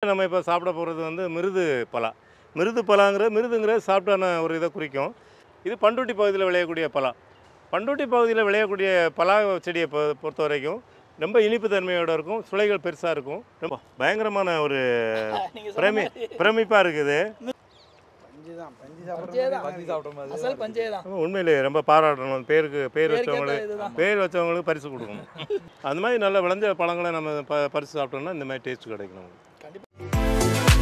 நம்ம இப்போ சாப்பிட போகிறது வந்து மிருது பலா மிருது பலாங்கிறது மிருதுங்கிறது சாப்பிட்டான ஒரு இதை குறிக்கும் இது பண்ருட்டி பகுதியில் விளையக்கூடிய பலா பண்ருட்டி பகுதியில் விளையக்கூடிய பலா செடியை பொ- பொறுத்த வரைக்கும் ரொம்ப இனிப்பு தன்மையோட இருக்கும் சுளைகள் பெருசாக இருக்கும் ரொம்ப பயங்கரமான ஒரு நீங்க பிரமி சொன்ன மாதிரி பிரமிப்பாக இருக்குது பஞ்சு தான் பஞ்சு பஞ்சே தான். பஞ்சு சாப்பிட்ட மாதிரி அசல் பஞ்சே தான் உண்மையிலேயே ரொம்ப பாராட்டணும் பேருக்கு பேர் பேருக்கு வச்சவங்களுக்கு ஏத்த இதுதான். பேர் வச்சவங்களுக்கு பரிசு கொடுக்கணும் அந்த மாதிரி நல்ல விளைஞ்ச பழங்களை நம்ம ப பரிசு சாப்பிட்டோம்னா இந்த மாதிரி டேஸ்ட் கிடைக்கும் நமக்கு கண்டிப்பா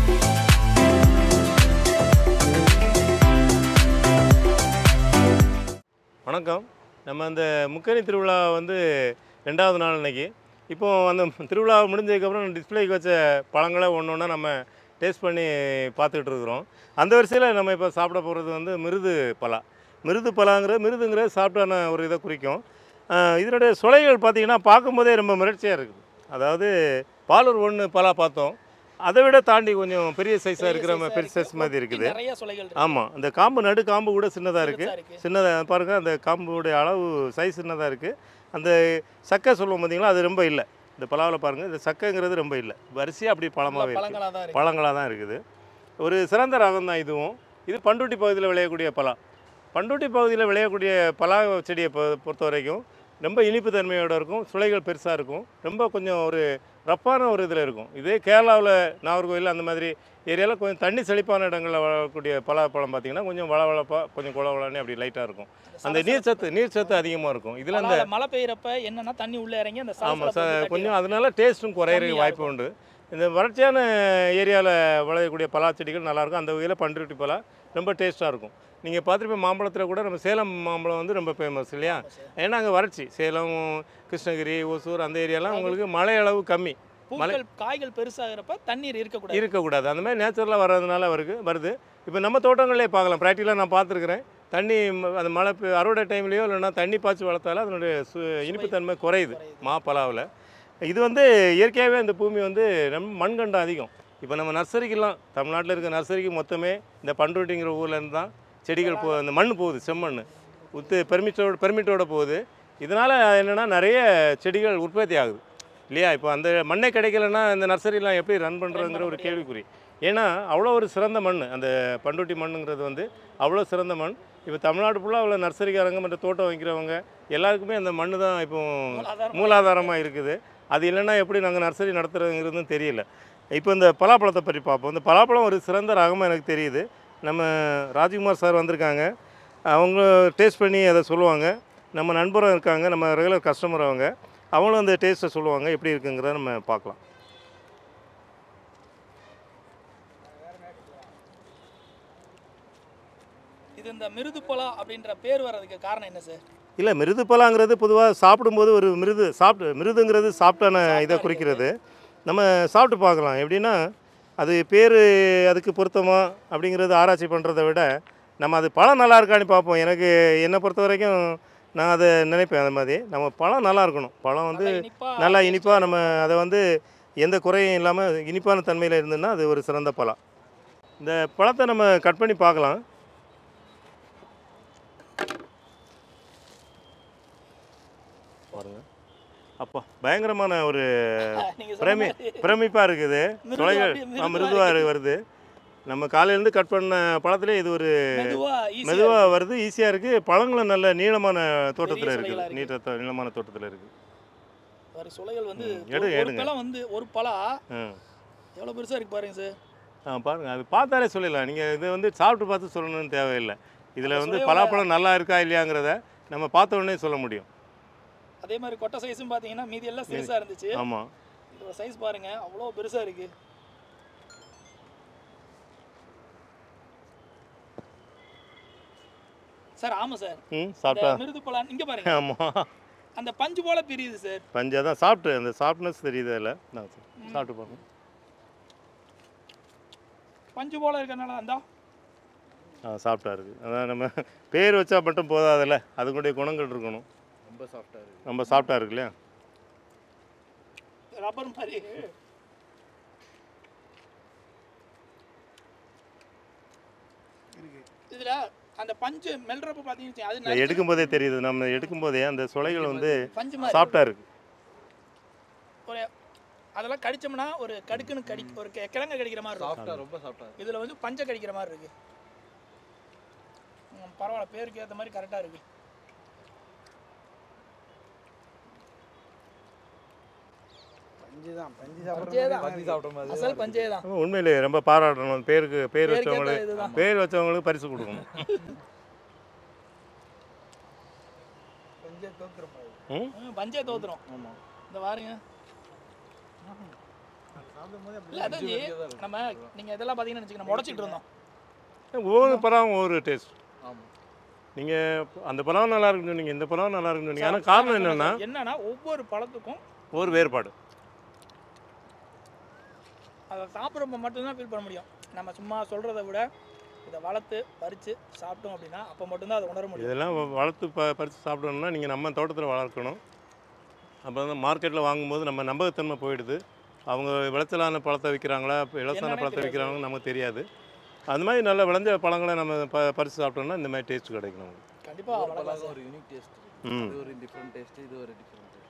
வணக்கம் நம்ம அந்த முக்கணி திருவிழா வந்து ரெண்டாவது நாள் இன்னைக்கு இப்போ அந்த திருவிழா முடிஞ்சதுக்கப்புறம் டிஸ்பிளேக்கு வச்ச பழங்களை ஒன்று ஒன்றா நம்ம டேஸ்ட் பண்ணி பார்த்துக்கிட்டு இருக்கிறோம் அந்த வரிசையில் நம்ம இப்போ சாப்பிட போகிறது வந்து மிருது பலா மிருது பலாங்கிறது மிருதுங்கிறது சாப்பிட்டான ஒரு இதை குறிக்கும் ஆஹ் இதனுடைய சுளைகள் பார்த்தீங்கன்னா பார்க்கும்போதே ரொம்ப மிரட்சியாக இருக்குது அதாவது பாலூர் ஒன்று பலா பார்த்தோம் அதை விட தாண்டி கொஞ்சம் பெரிய சைஸாக பெரிய இருக்கிற size-ஆ பெரிய இருக்கு. சைஸ் மாதிரி இருக்குது நிறைய சுளைகள் இருக்கு. ஆமாம் அந்த காம்பு நடு காம்பு கூட சின்னதாக இருக்குது பெருசா இருக்கு சின்னதாக பாருங்கள் அந்த காம்புடைய அளவு சைஸ் சின்னதாக இருக்குது அந்த சக்கை சொல்லுவோம் பார்த்தீங்களா அது ரொம்ப இல்லை இந்த பலாவில் பாருங்கள் இந்த சக்கைங்கிறது ரொம்ப இல்லை வரிசையாக அப்படி பழமாகவே இருக்குது பழங்களா தான் இருக்கு பழங்களாக தான் இருக்குது ஒரு சிறந்த ரகம் தான் இதுவும் இது பண்ருட்டி பகுதியில் விளையக்கூடிய பலா பண்ருட்டி பகுதியில் விளையக்கூடிய பலா செடியை பொ- பொறுத்த வரைக்கும் ரொம்ப இனிப்பு தன்மையோட இருக்கும் சுளைகள் பெருசாக இருக்கும் ரொம்ப கொஞ்சம் ஒரு ரப்பான ஒரு இதில் இருக்கும் இதே கேரளாவில் நாகர்கோவில் அந்த மாதிரி ஏரியாவில் கொஞ்சம் தண்ணி செழிப்பான இடங்களில் வளரக்கூடிய பலாப்பழம் பார்த்தீங்கன்னா கொஞ்சம் வளவளப்பாக கொஞ்சம் குளவளன்னு அப்படி லைட்டாக இருக்கும் அந்த நீர் சத்து நீர் சத்து அதிகமாக இருக்கும் இதில் அந்த பலால மழை பெய்யறப்ப என்னன்னா தண்ணி உள்ள இறங்கி அந்த ஆமாம் சலசலப்பு சார் வந்து தட்டி கொஞ்சம் அதனால டேஸ்ட்டும் குறையிறதுக்கு கம்மியா வாய்ப்பு உண்டு இந்த வறட்சியான ஏரியாவில் விளையக்கூடிய பலா செடிகள் நல்லாயிருக்கும் அந்த வகையில் பண்ருட்டி பலா ரொம்ப டேஸ்ட்டாக இருக்கும் நீங்கள் பார்த்துருப்ப மாம்பழத்தில் கூட நம்ம சேலம் மாம்பழம் வந்து ரொம்ப ஃபேமஸ் இல்லையா ஆமா சார். ஏன்னா அங்கே வறட்சி சேலம் கிருஷ்ணகிரி ஒசூர் அந்த ஏரியாலாம் உங்களுக்கு மழை அளவு கம்மி பூக்கள் காய்கள் பெருசாகிறப்ப தண்ணீர் இருக்கக்கூடாது இருக்கக்கூடாது அந்த மாதிரி நேச்சுரலாக வர்றதுனால வருது வருது இப்போ நம்ம தோட்டங்களே பார்க்கலாம் ப்ராக்டிக்கலாக நான் பார்த்துருக்குறேன் தண்ணி ம- அந்த மழை பெ- அறுவடை டைம்லேயோ இல்லைன்னா தண்ணி பாய்ச்சி வளர்த்தால அதனுடைய சு இனிப்புத்தன்மை குறையுது குறையுது. மா பலாவில் இது வந்து இயற்கையாகவே இந்த பூமி வந்து ரொம்ப மண்கண்டம் அதிகம் இப்போ நம்ம நர்சரிக்கெல்லாம் தமிழ்நாட்டில் இருக்க நர்சரிக்கு மொத்தமே இந்த பண்ருட்டிங்கிற ஊர்லேருந்து தான் செடிகள் போ அந்த மண் போகுது செம்மண் உத்து பெர்மிட்டோட பெர்மிட்டோட போகுது இதனால் என்னென்னா நிறைய செடிகள் உற்பத்தி ஆகுது இல்லையா இப்போ அந்த மண்ணே கிடைக்கலன்னா இந்த நர்சரிலாம் எப்படி ரன் பண்ணுறதுங்கிற ஒரு கேள்விக்குறி ஏன்னா அவ்வளோ ஒரு சிறந்த மண் அந்த பண்ருட்டி மண்ணுங்கிறது வந்து அவ்வளோ சிறந்த மண் இப்போ தமிழ்நாடு ஃபுல்லாக அவ்வளோ நர்சரிக்காரங்க மற்ற தோட்டம் வைக்கிறவங்க எல்லாருக்குமே அந்த மண் தான் இப்போ மூலாதாரம் மூலாதாரமாக இருக்குது அது இல்லைன்னா எப்படி நாங்கள் நர்சரி நடத்துகிறதுங்கிறதும் தெரியல இப்போ இந்த பலாப்பழத்தை பற்றி பார்ப்போம் இந்த பலாப்பழம் ஒரு சிறந்த ரகமாக எனக்கு தெரியுது நம்ம ராஜ்குமார் சார் வந்திருக்காங்க அவங்க டேஸ்ட் பண்ணி அதை சொல்லுவாங்க நம்ம நண்பரும் இருக்காங்க நம்ம ரெகுலர் கஸ்டமர் அவங்க அவங்களும் அந்த டேஸ்ட்டை சொல்லுவாங்க எப்படி இருக்குங்கிறத நம்ம பார்க்கலாம் இது இந்த மிருது பலா அப்படின்ற பேர் வர்றதுக்கு காரணம் என்ன சார் இல்லை மிருது பலாங்கிறது பொதுவாக சாப்பிடும்போது ஒரு மிருது சாப்பிட்டு மிருதுங்கிறது சாப்பிட்டான இதை குறிக்கிறது நம்ம சாப்பிட்டு பார்க்கலாம் எப்படின்னா அது பேர் அதுக்கு பொருத்தமா அப்படிங்கிறது ஆராய்ச்சி பண்ணுறதை விட நம்ம அது பழம் நல்லா இருக்கான்னு பார்ப்போம் எனக்கு என்னை பொறுத்த வரைக்கும் நான் அதை நினைப்பேன் அந்த மாதிரி நம்ம பழம் நல்லா இருக்கணும் பழம் வந்து நல்லா இனிப்பா நல்லா இனிப்பாக நம்ம அதை வந்து எந்த குறையும் இல்லாமல் இனிப்பான தன்மையில் இருந்ததுன்னா அது ஒரு சிறந்த பழம் இந்த பழத்தை நம்ம கட் பண்ணி பார்க்கலாம் பாருங்க அப்பா பயங்கரமான ஒரு நீங்க சொன்ன பிரமி மாதிரி பிரமிப்பாக இருக்குது மிருதுவா சுளைகள் அப்படியே ஆ, மிருதுவா மிருதுவாக வருது நம்ம காலையிலேருந்து கட் பண்ண பழத்திலே இது ஒரு மெதுவா easy-ஆ மெதுவாக வருது ஈஸியாக இருக்குது பழங்களும் நல்ல நீளமான தோட்டத்தில் சுளைகளா இருக்குது இருக்கு. நீட்ட நீளமான தோட்டத்தில் இருக்குது பாரு சுளைகள் வந்து ம், ஒரு- எடு, ஒரு எடுங்க. பழம் வந்து ஒரு பழா ம் எவ்வளவு பெருசா இருக்கு பாருங்க சார் ஆ பாருங்கள் அது பார்த்தாலே சொல்லிடலாம் நீங்கள் இது வந்து சாப்பிட்டு பார்த்து சொல்லணும்னு தேவையில்லை இதில் அந்த வந்து சுவையோட- பலாப்பழம் நல்லா இருக்கா இல்லையாங்கிறத நம்ம பார்த்த உடனே சொல்ல முடியும் அதே மாதிரி கொட்டை சைஸும் பாத்தீங்கன்னா மீதி எல்லாம் சிறுசா இருந்துச்சு ஆமாம் இதோட சைஸ் பாருங்க அவ்வளோ பெருசா இருக்கு சார் ஆமா சார் ம் இந்த சாப்பிட்டா மிருது பழம் இங்க பாருங்க ஆமாம் அந்த பஞ்சு போல பிரியுது சார் பஞ்சா தான் சாப்பிட்டு அந்த சாஃப்ட்னஸ் தெரியுது அதில் நான் சாப்பிட்டு பாருங்க பஞ்சு போல இருக்கனால அந்த ஆ சாஃப்டாக இருக்குது அதான் நம்ம பேர் வச்சா மட்டும் போதாதுல்ல அதுக்குடைய குணங்கள் இருக்கணும் ரொம்ப சாஃப்டாக இருக்குது ரொம்ப சாஃப்டாக இருக்கு இல்லையா ரப்பர் மாதிரி இதுல அந்த பஞ்சு மெல்றப்ப பாத்தீங்கன்னா அது இதை நறுக்கு- எடுக்கும்போதே தெரியுது நம்ம எடுக்கும்போதே அந்த சுளைகள் வந்து பஞ்சு மாதிரி சாஃப்டாக இருக்குது ஒரு அதெல்லாம் கடிச்சோம்னா ஒரு கடுக்குன்னு கடி ஒரு கி- கிழங்கு கடிக்கிற மாதிரி இருக்கும் சாஃப்டா ரொம்ப சாஃப்டா இதில் வந்து பஞ்சை கடிக்கிற மாதிரி இருக்கு ம், பரவாயில்ல பேருக்கு ஏற்ற மாதிரி கரெக்டாக இருக்கு பஞ்சு தான் பஞ்சு பஞ்சே தான். பஞ்சு சாப்பிட்ட மாதிரி அசல் பஞ்சே தான் உண்மையிலே ரொம்ப பாராட்டணும் பேருக்கு பேர் பேருக்கு வச்சவங்களுக்கு ஏத்த இதுதான் பேர் வச்சவங்களுக்கு பரிசு கொடுக்கணும் பஞ்சே தோத்துற மாதிரி ம் ம், பஞ்சே தோத்துரும் ஆமாம் இந்த பாருங்க சாப்பிடும் போது இல்லை அதான் ஜி நம்ம நீங்கள் இதெல்லாம் பார்த்தீங்கன்னு வச்சுக்கோங்க உடச்சிட்டு இருந்தோம் ஒவ்வொரு பழம் ஒவ்வொரு டேஸ்ட் ஆமாம் நீங்கள் அந்த பழம் நல்லா இருக்குன்னு சொன்னீங்க இந்த பழம் நல்லா இருக்குன்னு சொன்னீங்க ஆனால் காரணம் என்னென்னா என்னன்னா ஒவ்வொரு பழத்துக்கும் ஒரு வேறுபாடு அதை சாப்பிட்றப்ப மட்டும்தான் ஃபீல் பண்ண முடியும் நம்ம சும்மா சொல்கிறத விட இதை வளர்த்து பறித்து சாப்பிட்டோம் அப்படின்னா அப்போ மட்டும்தான் அதை உணர முடியும் இதெல்லாம் வ- வளர்த்து ப பறித்து சாப்பிடணும்னா நீங்கள் நம்ம தோட்டத்தில் வளர்க்கணும் அப்போ வந்து மார்க்கெட்டில் வாங்கும்போது நம்ம நம்பகத்தன்மை போயிடுது அவங்க விளைச்சலான பழத்தை விற்கிறாங்களா இலசான என்னன்னே பழத்தை தெரியாது. விற்கிறாங்கன்னு நமக்கு தெரியாது அந்த மாதிரி நல்ல விளைஞ்ச பழங்களை நம்ம ப பறித்து சாப்பிட்டோம்னா இந்த மாதிரி டேஸ்ட் கிடைக்கும் நமக்கு கண்டிப்பாக ஒரு வளர்க்கலாம் பழம் சார் ஒரு யூனிக் டேஸ்ட் ம். இது ஒரு டிஃப்ரெண்ட் டேஸ்ட் இது ஒரு டிஃப்ரெண்ட் டேஸ்ட்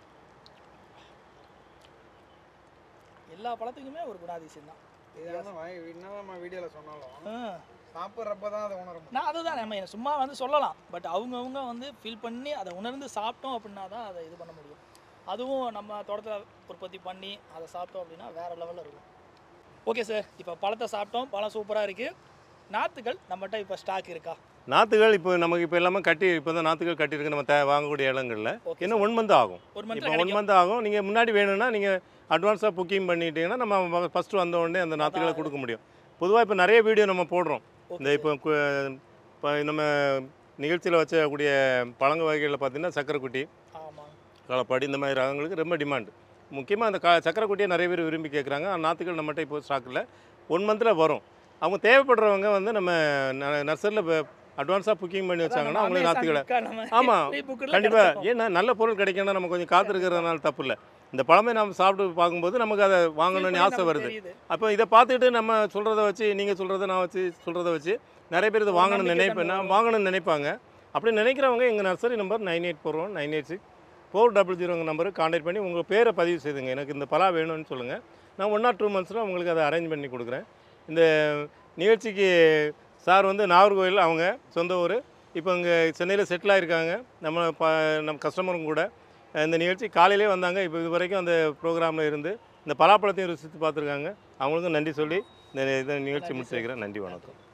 எல்லா பழத்துக்குமே ஒரு குணாதிசயம் தான் என்ன நம்ம வீடியோவில் சொன்னாலும் ஆ. சாப்பிட்றப்ப தான் அதை உணர முடியும் நான் அதுதான் நம்ம சும்மா வந்து சொல்லலாம் பட் அவங்கவுங்க வந்து ஃபீல் பண்ணி அதை உணர்ந்து சாப்பிட்டோம் அப்படின்னா தான் அதை இது பண்ண முடியும் அதுவும் நம்ம தோட்டத்தில் உற்பத்தி பண்ணி அதை சாப்பிட்டோம் அப்படின்னா வேறு லெவலில் இருக்கும் ஓகே சார் இப்போ பழத்தை சாப்பிட்டோம் பழம் சூப்பராக இருக்குது நாற்றுகள் நம்மகிட்ட இப்போ ஸ்டாக் இருக்கா நாற்றுகள் இப்போ நமக்கு இப்போ எல்லாமே கட்டி இப்போ தான் நாற்றுகள் கட்டியிருக்கு நம்ம தே வாங்கக்கூடிய இடங்களில் ஓகே இன்னும் ஒன் மந்த் ஆகும் ஒரு இப்போ மந்த்தில் ஒன் கிடைக்கும் மந்த் ஆகும் நீங்கள் முன்னாடி வேணும்னா நீங்கள் அட்வான்ஸாக புக்கிங் பண்ணிட்டீங்கன்னா நம்ம ஃபஸ்ட்டு வந்த உடனே அந்த நாற்றுகளை கொடுக்க முடியும் பொதுவாக இப்போ நிறைய வீடியோ நம்ம போடுறோம் இந்த ஓகே இப்போ கு- இப்போ நம்ம நிகழ்ச்சியில் வச்சக்கூடிய பழங்க வகைகளில் பார்த்தீங்கன்னா சக்கரைக்குட்டி ஆமாம் களப்பாடி இந்த மாதிரி ரகங்களுக்கு ரொம்ப டிமாண்டு முக்கியமாக அந்த க சக்கரைக்குட்டியை நிறைய பேர் விரும்பி கேட்குறாங்க அந்த நாற்றுகள் நம்மகிட்ட இப்போ ஸ்டாக்கில் ஒன் மந்தில் வரும் அவங்க தேவைப்படுறவங்க வந்து நம்ம நர்சரியில் அட்வான்ஸாக புக்கிங் பண்ணி வச்சாங்கன்னா அவங்களுக்கு நாற்றுகளை ஆமாம் கண்டிப்பாக ஏன்னா நல்ல பொருள் கிடைக்கணும்னா நம்ம கொஞ்சம் காத்திருக்கிறதுனால தப்பு இல்லை இந்த பழமை நம்ம சாப்பிட்டு பார்க்கும்போது நமக்கு அதை வாங்கணும்னு ஆசை வருது அப்போ இதை பார்த்துட்டு நம்ம சொல்கிறத வச்சு நீங்கள் சொல்கிறத நான் வச்சு சொல்கிறத வச்சு நிறைய பேர் இதை ஒரு வாங்கணும்னு நம்பிக்கை நினைப்பேன் தன்மை நான் வாங்கணும்னு நினைப்பாங்க அப்படி நினைக்கிறவங்க எங்கள் nursery number nine eight four one nine eight six four double ஜீரோங்க நம்பருக்கு காண்டாக்ட் பண்ணி உங்கள் பேரை பதிவு செய்துங்க எனக்கு இந்த பலா வேணும்னு சொல்லுங்கள் நான் ஒன் ஆர் டூ மந்த்ஸில் உங்களுக்கு அதை அரேஞ்ச் பண்ணி கொடுக்குறேன் இந்த நிகழ்ச்சிக்கு சார் வந்து நாகர்கோவில் அவங்க சொந்த ஊர் இப்போ இங்கே சென்னையில் செட்டில் ஆகிருக்காங்க நம்ம ப நம்ம கஸ்டமரும் கூட இந்த நிகழ்ச்சி காலையிலே வந்தாங்க இப்போ இது வரைக்கும் அந்த ப்ரோக்ராமில் இருந்து இந்த பலாப்பழத்தையும் ருசித்து பார்த்துருக்காங்க அவங்களுக்கும் நன்றி சொல்லி இந்த இதை நிகழ்ச்சி நன்றி முடிச்சு வைக்கிறேன் நன்றி வணக்கம்